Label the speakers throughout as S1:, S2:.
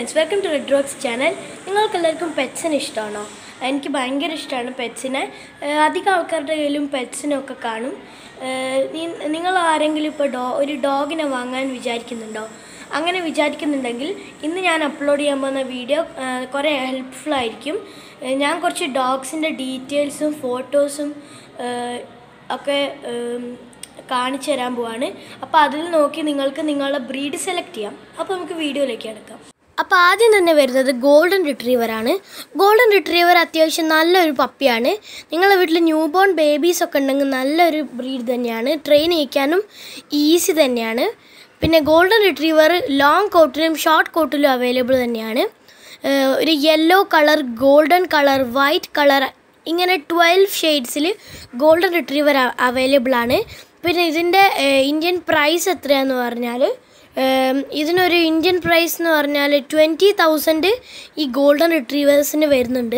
S1: friends welcome to red rocks channel നിങ്ങൾക്ക് എല്ലാവർക്കും പെറ്റ്സിന് ഇഷ്ടമാണോ എനിക്ക് ഭയങ്കര ഇഷ്ടമാണ് പെറ്റ്സിനെ ഏഹ് അധികം ആൾക്കാരുടെ കയ്യിലും പെറ്റ്സിനൊക്കെ കാണും ഏഹ് നി- നിങ്ങൾ ആരെങ്കിലും ഇപ്പോൾ ഡോ ഒരു ഡോഗിനെ വാങ്ങാൻ വിചാരിക്കുന്നുണ്ടോ അങ്ങനെ വിചാരിക്കുന്നുണ്ടെങ്കിൽ ഇന്ന് ഞാൻ അപ്ലോഡ് ചെയ്യാൻ പോകുന്ന വീഡിയോ ഏഹ് കുറേ ഹെൽപ്ഫുൾ ആയിരിക്കും ഏഹ് ഞാൻ കുറച്ച് ഡോഗ്സിൻ്റെ ഡീറ്റെയിൽസും ഫോട്ടോസും ഒക്കെ ഏം, കാണിച്ചു തരാൻ പോവാണ് അപ്പോൾ അതിൽ നോക്കി നിങ്ങൾക്ക് നിങ്ങളുടെ ബ്രീഡ് സെലക്ട് ചെയ്യാം അപ്പോൾ നമുക്ക് വീഡിയോയിലേക്ക് എടുക്കാം അപ്പോൾ ആദ്യം തന്നെ വരുന്നത് ഗോൾഡൻ റിട്രീവർ ആണ് ഗോൾഡൻ റിട്രീവർ അത്യാവശ്യം നല്ലൊരു പപ്പിയാണ് നിങ്ങളുടെ വീട്ടിൽ ന്യൂ ബോൺ ബേബീസ് ഒക്കെ ഉണ്ടെങ്കിൽ നല്ലൊരു ബ്രീഡ് തന്നെയാണ് ട്രെയിൻ ചെയ്യിക്കാനും ഈസി തന്നെയാണ് പിന്നെ ഗോൾഡൻ റിട്രീവർ ലോങ് കോട്ടിലും ഷോർട്ട് കോട്ടിലും അവൈലബിൾ തന്നെയാണ് ഏഹ് ഒരു yellow colour golden colour white colour ഇങ്ങനെ ട്വൽവ് ഷെയ്ഡ്സിൽ ഗോൾഡൻ റിട്രീവർ അവൈലബിൾ ആണ് പിന്നെ ഇതിൻ്റെ ഇന്ത്യൻ പ്രൈസ് എത്രയാന്ന് പറഞ്ഞാൽ ഏം, ഇതിനൊരു ഇന്ത്യൻ പ്രൈസ് എന്ന് പറഞ്ഞാൽ ട്വൻറ്റി തൗസൻഡ് ഈ ഗോൾഡൻ റിട്രീവേഴ്സിന് വരുന്നുണ്ട്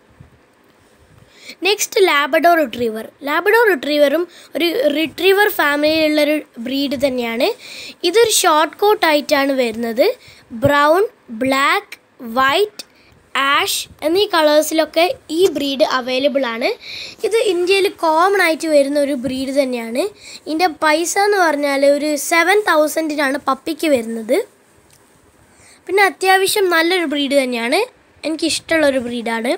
S1: നെക്സ്റ്റ് ലാബഡോർ റിട്രീവർ ലാബഡോർ റിട്രീവറും ഒരു റിട്രീവർ ഫാമിലിയിലുള്ളൊരു ബ്രീഡ് തന്നെയാണ് ഇതൊരു ഷോർട്ട് കോട്ട് ആയിട്ടാണ് വരുന്നത് ബ്രൗൺ ബ്ലാക്ക് വൈറ്റ് ആഷ് എന്നീ കളേഴ്സിലൊക്കെ ഈ ബ്രീഡ് അവൈലബിൾ ആണ് ഇത് ഇന്ത്യയിൽ കോമൺ ആയിട്ട് വരുന്ന ഒരു ബ്രീഡ് തന്നെയാണ് ഇതിൻ്റെ പൈസ എന്ന് പറഞ്ഞാൽ ഒരു സെവൻ തൗസൻഡിനാണ് പപ്പിക്ക് വരുന്നത് പിന്നെ അത്യാവശ്യം നല്ലൊരു ബ്രീഡ് തന്നെയാണ് എനിക്കിഷ്ടമുള്ളൊരു ബ്രീഡാണ്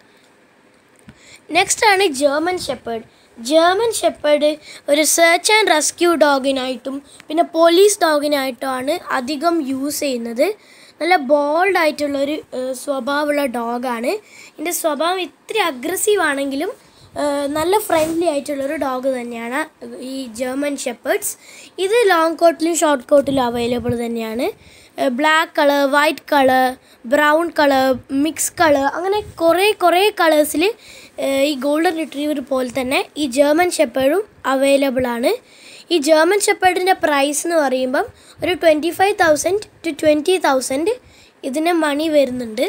S1: നെക്സ്റ്റ് ആണ് ജർമ്മൻ ഷെപ്പേർഡ് ജർമ്മൻ ഷെപ്പേർഡ് ഒരു സെർച്ച് ആൻഡ് റെസ്ക്യൂ ഡോഗിനായിട്ടും പിന്നെ പോലീസ് ഡോഗിനായിട്ടുമാണ് അധികം യൂസ് ചെയ്യുന്നത് നല്ല ബോൾഡ് ആയിട്ടുള്ളൊരു ഏഹ്, സ്വഭാവമുള്ള ഡോഗാണ് ഇതിൻ്റെ സ്വഭാവം ഇത്തിരി അഗ്രസീവ് ആണെങ്കിലും ഏഹ്, നല്ല ഫ്രണ്ട്ലി ആയിട്ടുള്ളൊരു ഡോഗ് തന്നെയാണ് ഈ ജർമ്മൻ ഷെപ്പേർഡ്സ് ഇത് ലോങ് കോട്ടിലും ഷോർട്ട് കോട്ടിലും അവൈലബിൾ തന്നെയാണ് black colour white colour brown colour mix colour അങ്ങനെ കുറേ കുറേ കളേഴ്സിൽ ഈ ഗോൾഡൻ റിട്രീവർ പോലെ തന്നെ ഈ ജർമ്മൻ ഷെപ്പേർഡും അവൈലബിൾ ആണ് ഈ ജർമ്മൻ ഷെപ്പേർഡിൻ്റെ പ്രൈസ് എന്ന് പറയുമ്പം ഒരു twenty five thousand to twenty thousand ഇതിന് മണി വരുന്നുണ്ട്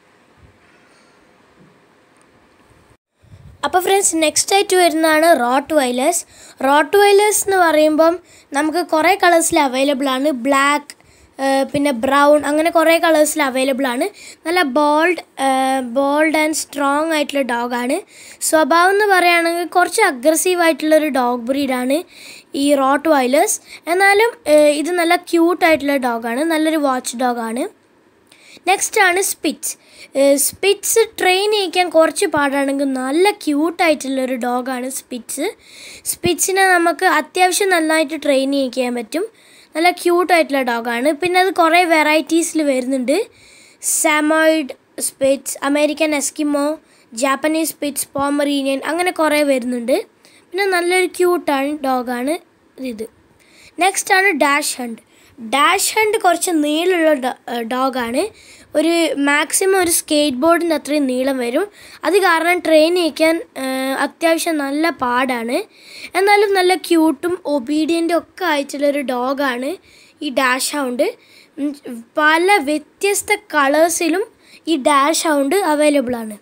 S1: അപ്പോൾ ഫ്രണ്ട്സ് നെക്സ്റ്റ് ആയിട്ട് വരുന്നതാണ് റോട്ട് വൈലേഴ്സ് റോട്ട് വൈലേഴ്സ് എന്ന് പറയുമ്പം നമുക്ക് കുറേ കളേഴ്സിൽ അവൈലബിൾ ആണ് ബ്ലാക്ക് പിന്നെ ബ്രൗൺ അങ്ങനെ കുറേ കളേഴ്സിൽ അവൈലബിൾ ആണ് നല്ല ബോൾഡ് ബോൾഡ് ആൻഡ് സ്ട്രോങ് ആയിട്ടുള്ള ഡോഗാണ് സ്വഭാവം എന്ന് പറയുകയാണെങ്കിൽ കുറച്ച് അഗ്രസീവ് ആയിട്ടുള്ളൊരു ഡോഗ് ബ്രീഡാണ് ഈ റോട്ട് വൈലേഴ്സ് എന്നാലും ഏഹ്, ഇത് നല്ല ക്യൂട്ടായിട്ടുള്ള ഡോഗാണ് നല്ലൊരു വാച്ച് ഡോഗാണ് നെക്സ്റ്റ് ആണ് സ്പിറ്റ്സ് സ്പിറ്റ്സ് ട്രെയിൻ ചെയ്യിക്കാൻ കുറച്ച് പാടാണെങ്കിൽ നല്ല ക്യൂട്ടായിട്ടുള്ളൊരു ഡോഗാണ് സ്പിറ്റ്സ് സ്പിറ്റ്സിനെ നമുക്ക് അത്യാവശ്യം നന്നായിട്ട് ട്രെയിൻ ചെയ്യിക്കാൻ പറ്റും നല്ല ക്യൂട്ടായിട്ടുള്ള ഡോഗാണ് പിന്നെ അത് കുറേ വെറൈറ്റീസിൽ വരുന്നുണ്ട് Samoyed spitz American Eskimo Japanese spitz Pomeranian അങ്ങനെ കുറേ വരുന്നുണ്ട് പിന്നെ നല്ലൊരു ക്യൂട്ടാണ് ഡോഗാണ് ഇത് നെക്സ്റ്റ് ആണ് ഡാഷ് ഹണ്ട് ഡാഷ് ഹണ്ട് കുറച്ച് നീളമുള്ള ഡോഗാണ് ഒരു മാക്സിമം ഒരു സ്കേറ്റ് ബോർഡിൻ്റെ അത്രയും നീളം വരും അത് കാരണം ട്രെയിൻ ചെയ്യിക്കാൻ ആ, അത്യാവശ്യം നല്ല പാടാണ് എന്നാലും നല്ല ക്യൂട്ടും ഒബീഡിയൻ്റും ഒക്കെ ആയിട്ടുള്ളൊരു ഡോഗാണ് ഈ ഡാഷ് ഹൗണ്ട് ഉം, പല വ്യത്യസ്ത കളേഴ്സിലും ഈ ഡാഷ് ഹൗണ്ട് അവൈലബിൾ ആണ്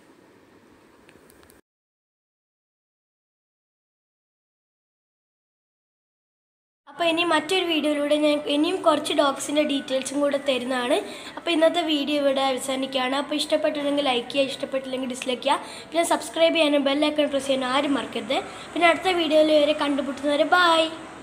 S1: അപ്പോൾ ഇനി മറ്റൊരു വീഡിയോയിലൂടെ ഞാൻ ഇനിയും കുറച്ച് ഡോഗ്സിൻ്റെ ഡീറ്റെയിൽസും കൂടെ തരുന്നതാണ് അപ്പോൾ ഇന്നത്തെ വീഡിയോ ഇവിടെ അവസാനിക്കുകയാണ് അപ്പോൾ ഇഷ്ടപ്പെട്ടില്ലെങ്കിൽ ലൈക്ക് ചെയ്യുക ഇഷ്ടപ്പെട്ടില്ലെങ്കിൽ ഡിസ്ലൈക്ക് ചെയ്യുക പിന്നെ സബ്സ്ക്രൈബ് ചെയ്യാനും ബെല്ലൈക്കൺ പ്രസ് ചെയ്യാനും ആരും മറക്കരുത് പിന്നെ അടുത്ത വീഡിയോയിൽ വരെ കണ്ടുമുട്ടുന്നവരെ ബായ്